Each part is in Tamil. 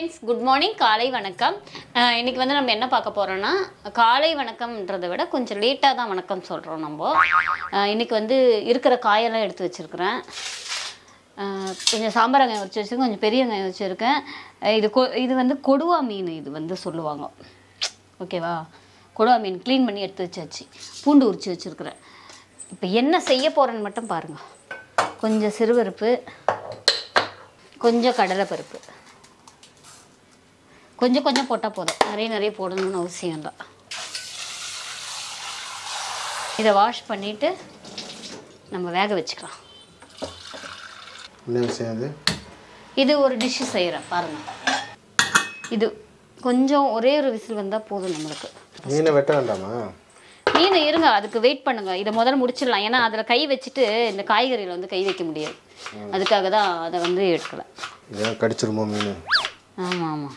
ஃப்ரெண்ட்ஸ் குட் மார்னிங் காலை வணக்கம் அஹ் இன்னைக்கு வந்து நம்ம என்ன பார்க்க போறோம்னா காலை வணக்கம்ன்றதை விட கொஞ்சம் லேட்டாக தான் வணக்கம் சொல்கிறோம் நம்ம அஹ் இன்னைக்கு வந்து இருக்கிற காயெல்லாம் எடுத்து வச்சிருக்கிறேன் அஹ் கொஞ்சம் சாம்பார் வெங்காயம் வச்சு வச்சுருக்கேன் கொஞ்சம் பெரிய வெங்காயம் வச்சுருக்கேன் அஹ் இது கொ இது வந்து கொடுவா மீன் இது வந்து சொல்லுவாங்க ஓகேவா கொடுவா மீன் க்ளீன் பண்ணி எடுத்து வச்சாச்சு பூண்டு உரிச்சு வச்சுருக்கிறேன் இப்போ என்ன செய்ய போகிறேன்னு மட்டும் பாருங்கள் கொஞ்சம் சிறுபருப்பு கொஞ்சம் கடலைப்பருப்பு கொஞ்சம் கொஞ்சம் போட்டால் போதும் நிறைய நிறைய போடணும்னு அவசியம் இல்லை இதை வாஷ் பண்ணிவிட்டு நம்ம வேக வச்சுக்கலாம் என்ன விஷயம் அது இது ஒரு டிஷ்ஷு செய்கிறேன் பாருங்கள் இது கொஞ்சம் ஒரே ஒரு விசில் வந்தால் போதும் நம்மளுக்கு மீனை வெட்ட வேண்டாமா மீன் இருங்க அதுக்கு வெயிட் பண்ணுங்க இதை முதல்ல முடிச்சிடலாம் ஏன்னா அதில் கை வச்சுட்டு இந்த காய்கறியில் வந்து கை வைக்க முடியாது அதுக்காக தான் அதை வந்து எடுக்கலை ஏன் கடிச்சிருமோ மீன் ஆமாம் ஆமாம்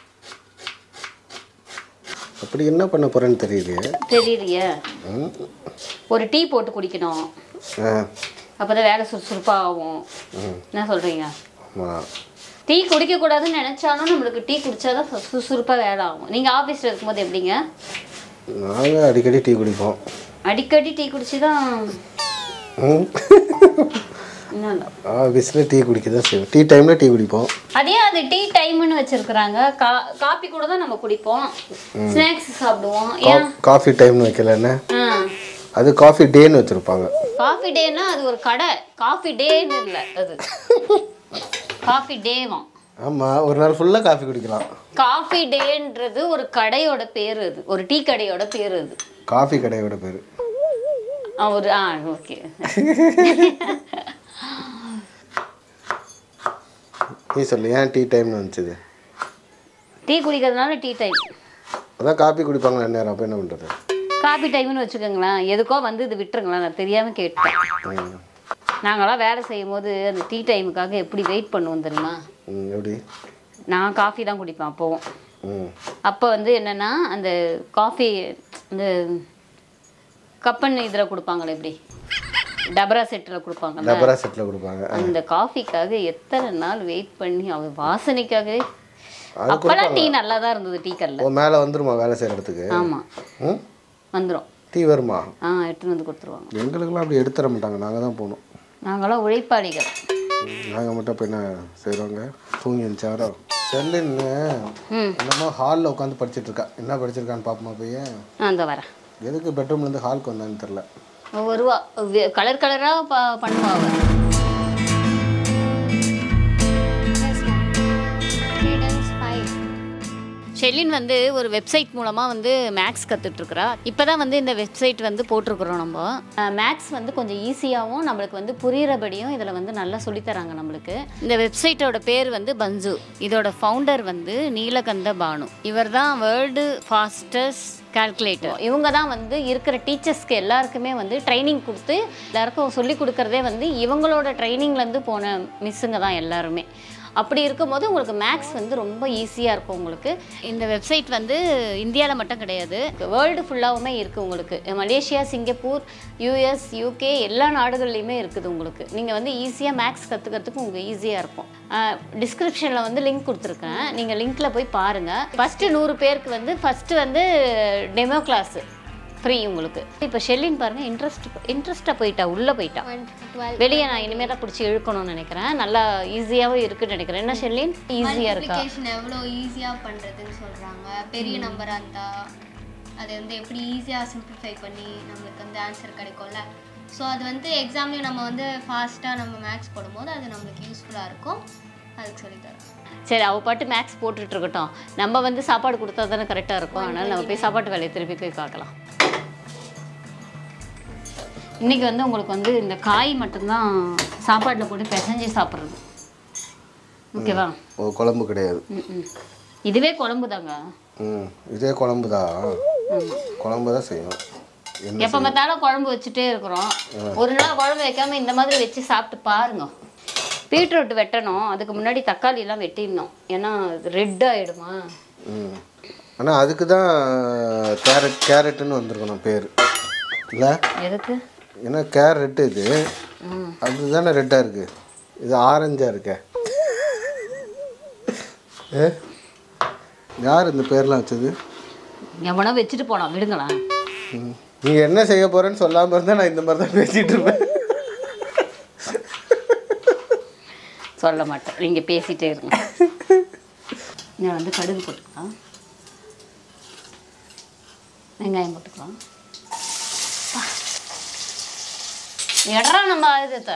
அப்படி என்ன பண்ண போறேன்னு தெரியலையே தெரியலையே ம். ஒரு டீ போட்டு குடிக்கணும் ஆ அப்போ தான் வேலை சுறுசுறுப்பாக ஆகும் என்ன சொல்கிறீங்க ஆமாம் டீ குடிக்கக்கூடாதுன்னு நினச்சாலும் நம்மளுக்கு டீ குடிச்சாதான் சு- சுறுசுறுப்பாக வேலை ஆகும் நீங்கள் ஆஃபீஸில் இருக்கும்போது எப்படிங்க நாங்கள் அடிக்கடி டீ குடிப்போம் அடிக்கடி டீ குடிச்சு தான் ம் இன்னும் இல்லை ஆஃபீஸில் டீ குடிக்க தான் செய்வோம் டீ டைமில் டீ குடிப்போம் அதே அது டீ டைம்னு வச்சிருக்கிறாங்க கா காப்பி கூட தான் நம்ம குடிப்போம் ஸ்நாக்ஸ் சாப்பிடுவோம் ஏன் காஃபி டைம்னு வைக்கல என்ன ஆ அது காஃபி டேன்னு வச்சுருப்பாங்க காஃபி டேனா அது ஒரு கடை காஃபி டேன்னு இல்லை அது காஃபி டேவாம் ஆமாம் ஒரு நாள் ஃபுல்லாக காஃபி குடிக்கலாம் காஃபி டேன்றது ஒரு கடையோட பேர் அது ஒரு டீ கடையோட பேர் அது காஃபி கடையோட பேர் ஆ, ஒரு ஆ ஓகே நீ சொல்லு ஏன் டீ டைம்னு வந்துச்சுது டீ குடிக்கிறதுனால டீ டைம் அதான் காஃபி குடிப்பாங்களா நேரம் அப்போ என்ன பண்ணுறது காபி டைம்னு வச்சுக்கோங்களேன் எதுக்கோ வந்து இது விட்டுருங்களேன் நான் தெரியாமல் கேட்டேன் ம் நாங்களாம் வேலை செய்யும் போது அந்த டீ டைமுக்காக எப்படி வெயிட் பண்ணுவோம் தெரியுமா ம் எப்படி நான் காஃபி தான் குடிப்பேன் அப்போவும் ம் அப்போ வந்து என்னென்னா அந்த காஃபி இந்த கப்பன் இதில் கொடுப்பாங்களே எப்படி டபரா செட்டில் கொடுப்பாங்கல்ல டபரா செட்டில் கொடுப்பாங்க அந்த காஃபிக்காக எத்தனை நாள் வெயிட் பண்ணி அவ வாசனைக்காகவே அது அப்போல்லாம் டீ நல்லா தான் இருந்தது டீ கல்ல ஓ மேலே வந்துருமா வேலை செய்கிற இடத்துக்கு ஆமாம் ம் வந்துடும் டீ வருமா ஆ எடுத்துன்னு வந்து கொடுத்துருவாங்க எங்களுக்கெல்லாம் அப்படி எடுத்து தர மாட்டாங்க நாங்கள் தான் போகணும் நாங்களாம் உழைப்பாளிகள் நாங்கள் மட்டும் இப்போ என்ன செய்கிறோங்க தூங்கி இருந்துச்சாரோ செல்லுன்னு ம் என்னமோ ஹாலில் உட்காந்து படிச்சிட்டு இருக்கா என்ன படிச்சிருக்கான்னு பார்ப்போமா பையன் நான் அந்த வரேன் எதுக்கு பெட்ரூம்லேருந்து ஹாலுக்கு வந்தான்னு தெரில அவ வருவா கலர் கலராக ப பண்ணுவா அவ ஷெலின் வந்து ஒரு வெப்சைட் மூலமாக வந்து மேக்ஸ் கற்றுட்ருக்குறா இப்போ தான் வந்து இந்த வெப்சைட் வந்து போட்டிருக்கிறோம் நம்ம மேக்ஸ் வந்து கொஞ்சம் ஈஸியாகவும் நம்மளுக்கு வந்து புரிகிறபடியும் இதில் வந்து நல்லா சொல்லித்தராங்க நம்மளுக்கு இந்த வெப்சைட்டோட பேர் வந்து பன்சு இதோட ஃபவுண்டர் வந்து நீலகந்த பானு இவர் தான் வேர்ல்டு ஃபாஸ்டஸ்ட் கால்குலேட்டர் இவங்க தான் வந்து இருக்கிற டீச்சர்ஸ்க்கு எல்லாருக்குமே வந்து ட்ரைனிங் கொடுத்து எல்லாருக்கும் சொல்லி கொடுக்கறதே வந்து இவங்களோட ட்ரைனிங்லேருந்து போன மிஸ்ஸுங்க தான் எல்லாருமே அப்படி இருக்கும்போது உங்களுக்கு மேக்ஸ் வந்து ரொம்ப ஈஸியாக இருக்கும் உங்களுக்கு இந்த வெப்சைட் வந்து இந்தியாவில் மட்டும் கிடையாது வேர்ல்டு ஃபுல்லாகவுமே இருக்குது உங்களுக்கு மலேசியா சிங்கப்பூர் யூஎஸ் யூகே எல்லா நாடுகள்லையுமே இருக்குது உங்களுக்கு நீங்கள் வந்து ஈஸியாக மேக்ஸ் கற்றுக்கிறதுக்கு உங்களுக்கு ஈஸியாக இருக்கும் டிஸ்கிரிப்ஷனில் வந்து லிங்க் கொடுத்துருக்கேன் நீங்கள் லிங்க்கில் போய் பாருங்கள் ஃபஸ்ட்டு நூறு பேருக்கு வந்து ஃபஸ்ட்டு வந்து டெமோ கிளாஸு ஃப்ரீ உங்களுக்கு இப்போ ஷெல்லின் பாருங்கள் இன்ட்ரெஸ்ட் இன்ட்ரெஸ்ட்டாக போயிட்டா உள்ளே போயிட்டா வெளியே நான் இனிமேல் தான் பிடிச்சி இழுக்கணும்னு நினைக்கிறேன் நல்லா ஈஸியாகவும் இருக்குன்னு நினைக்கிறேன் என்ன ஷெல்லின் ஈஸியாக இருக்கா அப்ளிகேஷன் எவ்வளோ ஈஸியாக பண்ணுறதுன்னு சொல்கிறாங்க பெரிய நம்பராக இருந்தா அதை வந்து எப்படி ஈஸியாக சிம்பிளிஃபை பண்ணி நம்மளுக்கு வந்து ஆன்சர் கிடைக்கும்ல ஸோ அது வந்து எக்ஸாம்லேயும் நம்ம வந்து ஃபாஸ்ட்டாக நம்ம மேக்ஸ் போடும்போது அது நம்மளுக்கு யூஸ்ஃபுல்லாக இருக்கும் அதுக்கு சொல்லித்தரோம் சரி அவள் பாட்டு மேக்ஸ் போட்டுட்டு இருக்கட்டும் நம்ம வந்து சாப்பாடு கொடுத்தா தானே கரெக்டாக இருக்கும் அதனால் நம்ம போய் சாப்பாட்டு வேலையை திருப்பி போய் பார்க்கலாம் இன்றைக்கி வந்து உங்களுக்கு வந்து இந்த காய் மட்டும்தான் சாப்பாட்டில் போட்டு பிசைஞ்சு சாப்பிட்றது ஓகேவா ஓ குழம்பு கிடையாது ம் ம் இதுவே குழம்பு தாங்க ம் இதே குழம்பு தான் குழம்பு தான் செய்யும் என்ன எப்போ பார்த்தாலும் குழம்பு வச்சுட்டே இருக்கிறோம் ஒரு நாள் குழம்பு வைக்காம இந்த மாதிரி வச்சு சாப்பிட்டு பாருங்க பீட்ரூட் வெட்டணும் அதுக்கு முன்னாடி தக்காளி எல்லாம் வெட்டிடணும் ஏன்னா ரெட் ஆயிடுமா ம் ஆனால் அதுக்கு தான் கேரட் கேரட்டுன்னு வந்திருக்கணும் பேர் இல்லை எதுக்கு ஏன்னா கேரட் இது ம் அதுதானே ரெட்டாக இருக்குது இது ஆரஞ்சாக இருக்க ஏ யார் இந்த பேர்லாம் வச்சது எவனோ வச்சுட்டு போனான் விடுங்களேன் ம். நீங்க என்ன செய்ய போறேன்னு சொல்லாம இருந்தா நான் இந்த மாதிரி தான் பேசிட்டு இருப்பேன் சொல்ல மாட்டேன் நீங்கள் பேசிட்டே இருங்க நான் வந்து கடுகு போட்டுக்கலாம் வெங்காயம் போட்டுக்கலாம் அப்பா. எடறா நம்ம ஆயுதத்தை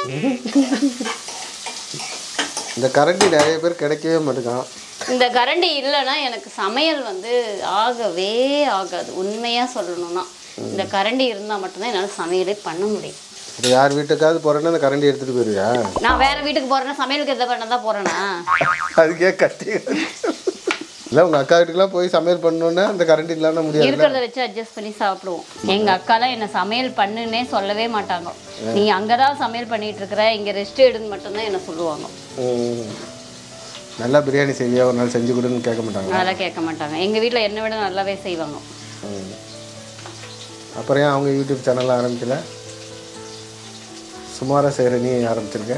இந்த கரண்டி நிறைய பேர் கிடைக்கவே மாட்டேங்கான் இந்த கரண்டி இல்லைன்னா எனக்கு சமையல் வந்து ஆகவே ஆகாது உண்மையாக சொல்லணும்னா இந்த கரண்டி இருந்தால் மட்டும்தான் என்னால் சமையலே பண்ண முடியும் இப்போ யார் வீட்டுக்காவது போறேன்னா அந்த கரண்டி எடுத்துட்டு போயிருவியா நான் வேற வீட்டுக்கு போறேன்னா சமையலுக்கு எதை பண்ண தான் போறேனா அதுக்கே கட்டி இல்லை உங்க அக்கா வீட்டுக்குலாம் போய் சமையல் பண்ணணுன்னா அந்த கரண்டி இல்லாம முடியாது இருக்கிறத வச்சு அட்ஜஸ்ட் பண்ணி சாப்பிடுவோம் எங்க அக்காலாம் என்ன சமையல் பண்ணுன்னே சொல்லவே மாட்டாங்க நீ அங்கதான் சமையல் பண்ணிட்டு இருக்கிற இங்க ரெஸ்ட் எடுன்னு மட்டும்தான் என்ன சொல்லுவாங்க ம். நல்லா பிரியாணி செய்வியா ஒரு நாள் செஞ்சு கொடுன்னு கேட்க மாட்டாங்க அதெல்லாம் கேட்க மாட்டாங்க எங்க வீட்ல என்னை விட நல்லாவே செய்வாங்க ம். அப்புறம் ஏன் அவங்க யூடியூப் சேனல் ஆரம்பிக்கல சுமாராக செய்கிற நீ ஆரம்பிச்சிருக்க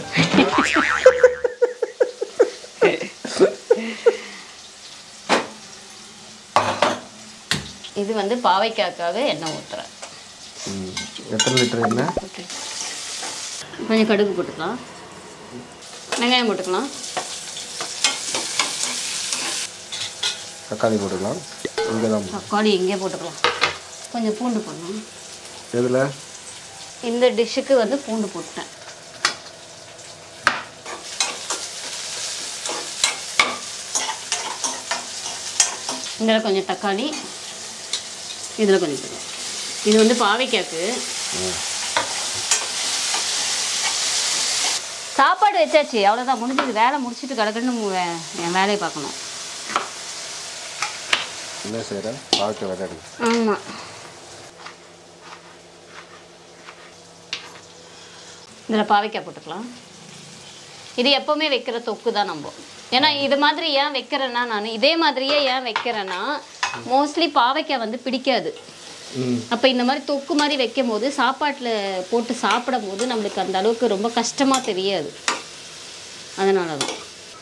இது வந்து பாவைக்காக்காக எண்ணெய் ஊத்துறேன் ம். எத்தனை லிட்டர் என்ன கொஞ்சம் கடுகு போட்டுக்கலாம் வெங்காயம் போட்டுக்கலாம் தக்காளி போட்டுக்கலாம் இங்கே தான் தக்காளி இங்கே போட்டுக்கலாம் கொஞ்சம் பூண்டு போடணும் எதில் இந்த டிஷ்ஷுக்கு வந்து பூண்டு போட்டேன் இதில் கொஞ்சம் தக்காளி இதில் கொஞ்சம் தக்காளி. இது வந்து பாவைக்காக்கு சாப்பாடு வச்சாச்சு அவ்வளோதான் முடிஞ்சது வேலை முடிச்சுட்டு கிடக்குன்னு மு- வே- என் வேலையை பார்க்கணும் என்ன செய்கிற பார்க்க விளையாடு ஆமாம் இதில் பாவைக்காய் போட்டுக்கலாம் இது எப்போவுமே வைக்கிற தொக்கு தான் நம்ம ஏன்னா இது மாதிரி ஏன் வைக்கிறேன்னா நான் இதே மாதிரியே ஏன் வைக்கிறேன்னா மோஸ்ட்லி பாவைக்காய் வந்து பிடிக்காது ம் அப்போ இந்த மாதிரி தொக்கு மாதிரி வைக்கும் போது சாப்பாட்டில் போட்டு சாப்பிடும் போது நம்மளுக்கு அந்த அளவுக்கு ரொம்ப கஷ்டமாக தெரியாது அதனால தான்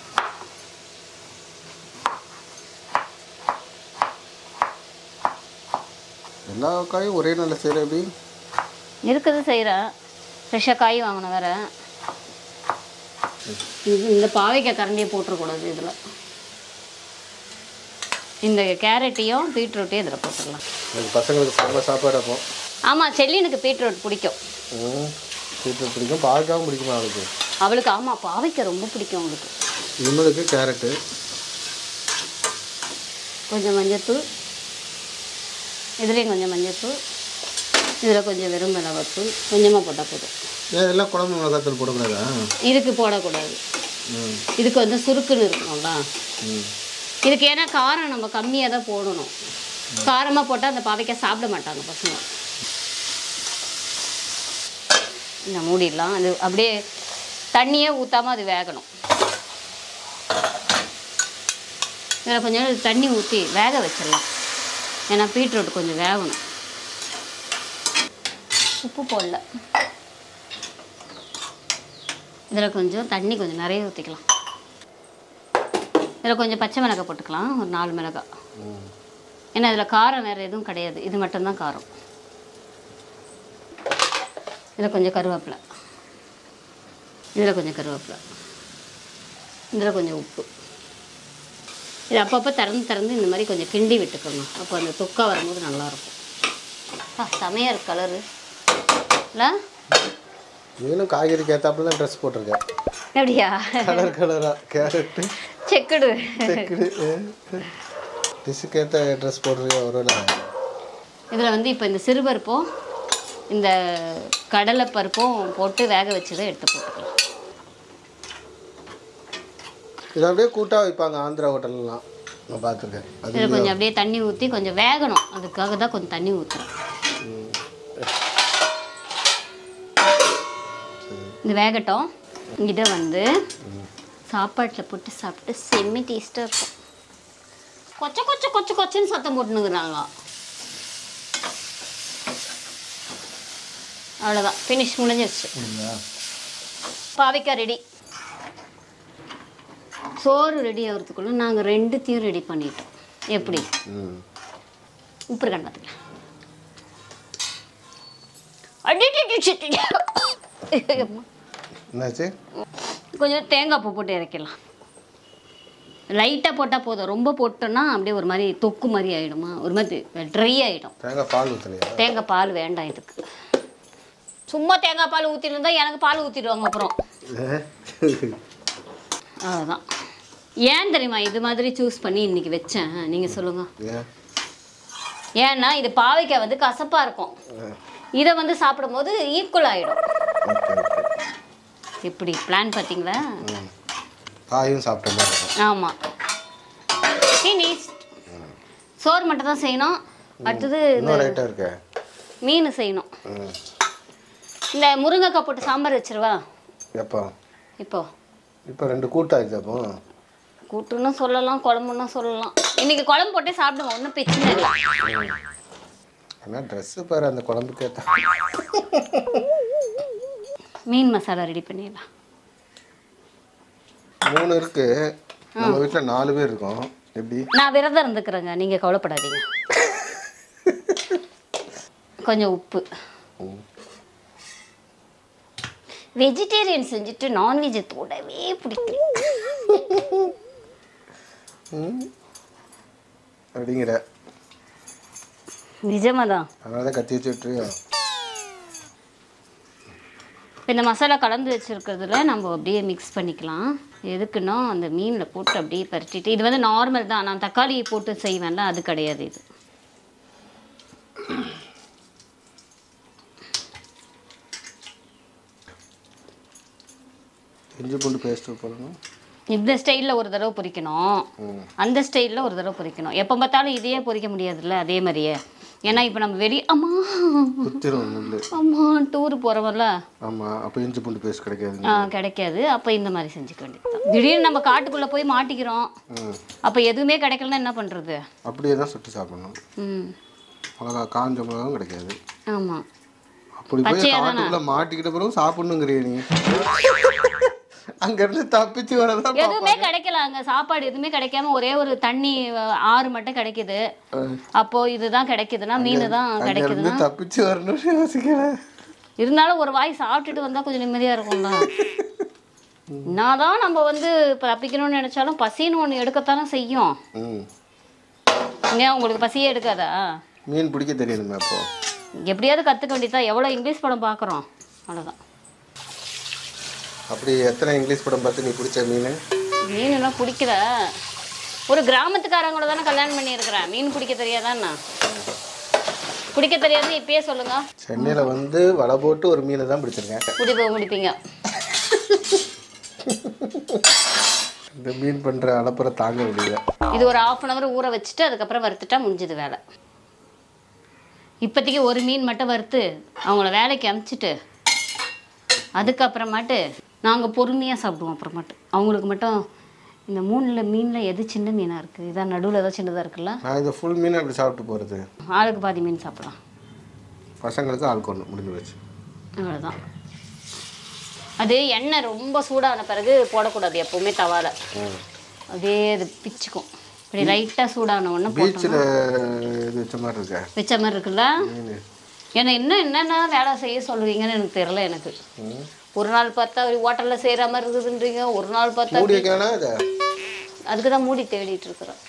எல்லா காயும் ஒரே நாளில் செய்கிற எப்படி இருக்குது செய்கிறேன் ஃப்ரெஷ்ஷாக காய் வாங்கின வேற இது இந்த பாவைக்காய் கரண்டியை போட்டுறக்கூடாது இதில் இந்த கேரட்டையும் பீட்ரூட்டையும் இதில் போட்டுடலாம் எனக்கு பசங்களுக்கு செம்ம சாப்பாடு அப்போ ஆமாம் செல்லினுக்கு பீட்ரூட் பிடிக்கும் ம் பீட்ரூட் பிடிக்கும் பாவக்காவும் பிடிக்குமா அவளுக்கு அவளுக்கு ஆமாம் பாவைக்காய் ரொம்ப பிடிக்கும் அவளுக்கு இவங்களுக்கு கேரட்டு கொஞ்சம் மஞ்சத்தூள் இதுலேயும் கொஞ்சம் மஞ்சத்தூள் இதில் கொஞ்சம் வெறும் மிளகாத்தூள் கொஞ்சமாக போட்டால் போதும் ஏன் எல்லாம் குழம்பு மிளகாத்தூள் போடக்கூடாதா இதுக்கு போடக்கூடாது ம் இதுக்கு வந்து சுருக்குன்னு இருக்கணும்ல ம் இதுக்கு ஏன்னா காரம் நம்ம கம்மியாக தான் போடணும் காரமாக போட்டால் அந்த பாவைக்காய் சாப்பிட மாட்டாங்க பசங்க இந்த மூடிடலாம் அது அப்படியே தண்ணியே ஊற்றாமல் அது வேகணும் இதில் கொஞ்சம் நேரம் தண்ணி ஊற்றி வேக வச்சிடலாம் ஏன்னா பீட்ரூட் கொஞ்சம் வேகணும் உப்பு போடல இதில் கொஞ்சம் தண்ணி கொஞ்சம் நிறைய ஊற்றிக்கலாம் இதில் கொஞ்சம் பச்சை மிளகாய் போட்டுக்கலாம் ஒரு நாலு மிளகாய் ம் ஏன்னா இதில் காரம் வேறு எதுவும் கிடையாது இது மட்டும்தான் காரம் இதில் கொஞ்சம் கருவேப்பிலை இதில் கொஞ்சம் கருவேப்பிலை இதில் கொஞ்சம் உப்பு இது அப்பப்போ திறந்து திறந்து இந்த மாதிரி கொஞ்சம் கிண்டி விட்டுக்கோங்க அப்போ அந்த தொக்கா வரும்போது நல்லாயிருக்கும் ஆ செமையாக கலரு இல்லை நீனும் காய்கறிக்கு ஏற்றாப்புல தான் ட்ரெஸ் போட்டிருக்கேன் எப்படியா கலர் கலராக கேரட்டு செக்குடு செக்குடு டிஷ்ஷுக்கு ஏற்ற ட்ரெஸ் போடுறியா ஒரு இதில் வந்து இப்போ இந்த சிறுபருப்பும் இந்த கடலை பருப்பும் போட்டு வேக வச்சதை எடுத்து போட்டுக்கலாம் இது அப்படியே கூட்டாக வைப்பாங்க ஆந்திரா ஹோட்டல்லாம் நான் பார்த்துருக்கேன் அது இதில் கொஞ்சம் அப்படியே தண்ணி ஊற்றி கொஞ்சம் வேகணும் அதுக்காக தான் கொஞ்சம் தண்ணி ஊற்றுறேன் இது வேகட்டும் இதை வந்து சாப்பாட்டில் போட்டு சாப்பிட்டு செம்மி டேஸ்ட்டாக இருக்கும் கொச்ச கொச்ச கொச்ச கொச்சன்னு சத்தம் போட்டுனுக்குறாங்க அவ்வளோதான் ஃபினிஷ் முடிஞ்சிருச்சு பாவைக்காய் ரெடி சோறு ரெடி ஆகிறதுக்குள்ளே நாங்கள் ரெண்டுத்தையும் ரெடி பண்ணிட்டோம் எப்படி ம் உப்பு இருக்கான்னு பார்த்துக்கலாம் அடி என்னாச்சு கொஞ்சம் தேங்காய் பூ போட்டு இறக்கிடலாம் லைட்டாக போட்டால் போதும் ரொம்ப போட்டோன்னா அப்படியே ஒரு மாதிரி தொக்கு மாதிரி ஆகிடுமா ஒரு மாதிரி ட்ரை ஆகிடும் தேங்காய் பால் ஊற்றலையா தேங்காய் பால் வேண்டாம் இதுக்கு சும்மா தேங்காய் பால் ஊற்றிட்டு எனக்கு பால் ஊற்றிடுவாங்க அப்புறம் அவ்வளோதான் ஏன் தெரியுமா இது மாதிரி சூஸ் பண்ணி இன்னைக்கு வச்சேன் நீங்கள் சொல்லுங்கள் ஏன் ஏன்னா இது பாவைக்காய் வந்து கசப்பாக இருக்கும் இதை வந்து சாப்பிடும்போது ஈக்குவல் ஆகிடும் ஓகே ஓகே எப்படி பிளான் பார்த்தீங்களா ம் காயும் சாப்பிட்ட மாதிரி இருக்கும் ஆமாம் ஃபினிஷ் சோறு மட்டும் தான் செய்யணும் அடுத்தது இந்த இன்னும் ரைட்டாக இருக்க மீன் செய்யணும் ம் இந்த முருங்கைக்காய் போட்டு சாம்பார் வச்சிருவா எப்போ இப்போ இப்போ ரெண்டு கூட்டாச்சு அப்போ கூட்டுன்னு சொல்லலாம் குழம்புன்னு சொல்லலாம் இன்னைக்கு குழம்பு போட்டே சாப்பிடுங்க ஒன்றும் பிரச்சனை இல்லை ஆனால் ட்ரெஸ்ஸு பாரு அந்த குழம்புக்கு ஏற்ற மீன் மசாலா ரெடி பண்ணிடலாம் மூணு இருக்கு நம்ம வீட்டில் நாலு பேர் இருக்கோம் எப்படி நான் விரதம் இருந்துக்கிறேங்க நீங்கள் கவலைப்படாதீங்க கொஞ்சம் உப்பு ம். வெஜிடேரியன் செஞ்சுட்டு நான்வெஜ்ஜை தொடவே பிடிக்கல ம் அப்படிங்கிற நிஜமாக தான் அதனால தான் கத்தி வச்சு விட்டுருவியா இப்போ இந்த மசாலா கலந்து வச்சுருக்கிறதுல நம்ம அப்படியே மிக்ஸ் பண்ணிக்கலாம் எதுக்குன்னா அந்த மீனில் போட்டு அப்படியே பரட்டிட்டு இது வந்து நார்மல் தான் நான் தக்காளி போட்டு செய்வேன்ல அது கிடையாது இது இஞ்சி பூண்டு பேஸ்ட்டு போடணும் இந்த ஸ்டைலில் ஒரு தடவை பொரிக்கணும் ம் அந்த ஸ்டைலில் ஒரு தடவை பொரிக்கணும் எப்போ பார்த்தாலும் இதையே பொரிக்க முடியாதுல்ல அதே மாதிரியே ஏன்னா இப்போ நம்ம வெளியே அம்மா குத்திரும் முள்ளு அம்மா டூர் போகிறோம்ல ஆமாம் அப்போ இஞ்சி பூண்டு பேஸ்ட் கிடைக்காது ஆ, கிடைக்காது அப்போ இந்த மாதிரி செஞ்சுக்க வேண்டியது திடீர்னு நம்ம காட்டுக்குள்ளே போய் மாட்டிக்கிறோம் ம் அப்போ எதுவுமே கிடைக்கலன்னா என்ன பண்ணுறது அப்படியே தான் சுட்டு சாப்பிடணும் ம் மிளகா காஞ்ச மிளகாவும் கிடைக்காது ஆமாம் அப்படி போய் பச்சையா தானே? காட்டுக்குள்ள மாட்டிக்கிட்ட பிறகு சாப்பிடணுங்கிறிய நீ அங்கேருந்து தப்பிச்சு வரதான் எதுவுமே கிடைக்கல அங்க சாப்பாடு எதுவுமே கிடைக்காம ஒரே ஒரு தண்ணி அஹ், ஆறு மட்டும் கிடைக்குது அப்போ இதுதான் கிடைக்குதுன்னா மீன் தான் அங்கேருந்து கிடைக்குதுன்னா தப்பிச்சு வரணும்னு யோசிக்கிறேன் இருந்தாலும் ஒரு வாய் சாப்பிட்டுட்டு வந்தா கொஞ்சம் நிம்மதியா இருக்கும்ல என்னதான் நம்ம வந்து இப்போ தப்பிக்கணும்னு நினைச்சாலும் பசின்னு ஒன்று எடுக்கத்தானே செய்யும் ம் ஏன் உங்களுக்கு பசியே எடுக்காதா மீன் பிடிக்க தெரியுதுமே அப்போ எப்படியாவது கற்றுக்க வேண்டியதா எவ்வளோ இங்கிலீஷ் படம் பார்க்குறோம் அவ்வளோதான் அப்படி எத்தனை இங்கிலீஷ் படம் பார்த்து நீ பிடிச்ச மீன் மீனெல்லாம் பிடிக்கல ஒரு கிராமத்துக்காரங்கள தானே கல்யாணம் பண்ணியிருக்கிறேன் மீன் பிடிக்க தெரியாதாண்ணா பிடிக்க தெரியாது இப்பயே சொல்லுங்க சென்னையில் வந்து வலை போட்டு ஒரு மீனை தான் பிடிச்சிருக்கேன் பிடிப்ப முடிப்பீங்க இந்த மீன் பண்ணுற அலப்புற தாங்க முடியல இது ஒரு ஆஃப் அன் ஹவர் ஊற வச்சுட்டு அதுக்கப்புறம் வறுத்துட்டா முடிஞ்சது வேலை இப்போதைக்கு ஒரு மீன் மட்டும் வறுத்து அவங்கள வேலைக்கு அமுச்சிட்டு அதுக்கப்புறமாட்டு நாங்கள் பொறுமையாக சாப்பிடுவோம் அப்புறமாட்டு அவங்களுக்கு மட்டும் இந்த மூணில் மீனில் எது சின்ன மீனாக இருக்குது இதான் நடுவில் ஏதோ சின்னதாக இருக்குல்ல நான் இந்த ஃபுல் மீன் அப்படி சாப்பிட்டு போகிறது ஆளுக்கு பாதி மீன் சாப்பிடலாம் பசங்களுக்கு ஆள் கொண்டு முடிஞ்சு வச்சு அவ்வளோதான் அது எண்ணெய் ரொம்ப சூடான பிறகு போடக்கூடாது எப்போவுமே தவால அப்படியே அது பிச்சுக்கும் இப்படி லைட்டாக சூடான உடனே போட்டோம் பீச்சில் இது வச்ச மாதிரி இருக்க வச்ச மாதிரி இருக்குல்ல மீன் ஏன்னா இன்னும் என்னென்ன வேலை செய்ய சொல்லுவீங்கன்னு எனக்கு தெரியல எனக்கு ம். ஒரு நாள் பார்த்தா ஒரு ஹோட்டலில் செய்கிற மாதிரி இருக்குதுன்றீங்க ஒரு நாள் பார்த்தா மூடி வைக்கலாம் இதை அதுக்கு தான் மூடி தேடிட்டு இருக்கிறேன்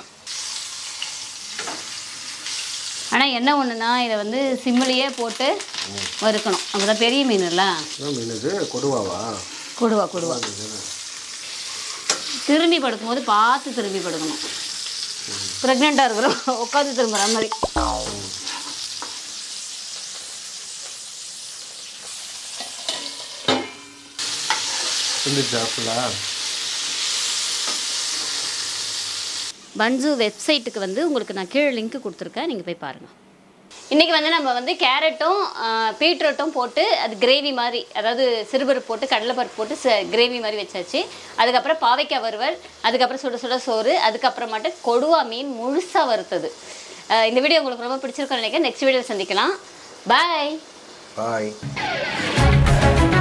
ஆனால் என்ன ஒன்றுனா இதை வந்து சிம்மிலேயே போட்டு வறுக்கணும் அப்போ பெரிய மீன் இல்லை என்ன மீன் இது கொடுவாவா கொடுவா கொடுவா திரும்பி படுக்கும்போது பார்த்து திரும்பி படுக்கணும் ப்ரெக்னெண்ட்டாக இருக்கிறோம் உட்காந்து திரும்புகிற மாதிரி இருந்துச்சா ஃபுல்லாக பன்சு வெப்சைட்டுக்கு வந்து உங்களுக்கு நான் கீழே லிங்க் கொடுத்துருக்கேன் நீங்கள் போய் பாருங்கள் இன்றைக்கி வந்து நம்ம வந்து கேரட்டும் பீட்ரூட்டும் போட்டு அது கிரேவி மாதிரி அதாவது சிறுபருப்பு போட்டு கடலைப்பருப்பு போட்டு கிரேவி மாதிரி வச்சாச்சு அதுக்கப்புறம் பாவைக்காய் வறுவல் அதுக்கப்புறம் சுட சுட சோறு அதுக்கப்புறமாட்டு கொடுவா மீன் முழுசாக வறுத்தது அஹ் இந்த வீடியோ உங்களுக்கு ரொம்ப பிடிச்சிருக்கும்னு நினைக்கிறேன் நெக்ஸ்ட் வீடியோ சந்திக்கலாம் பாய் பாய்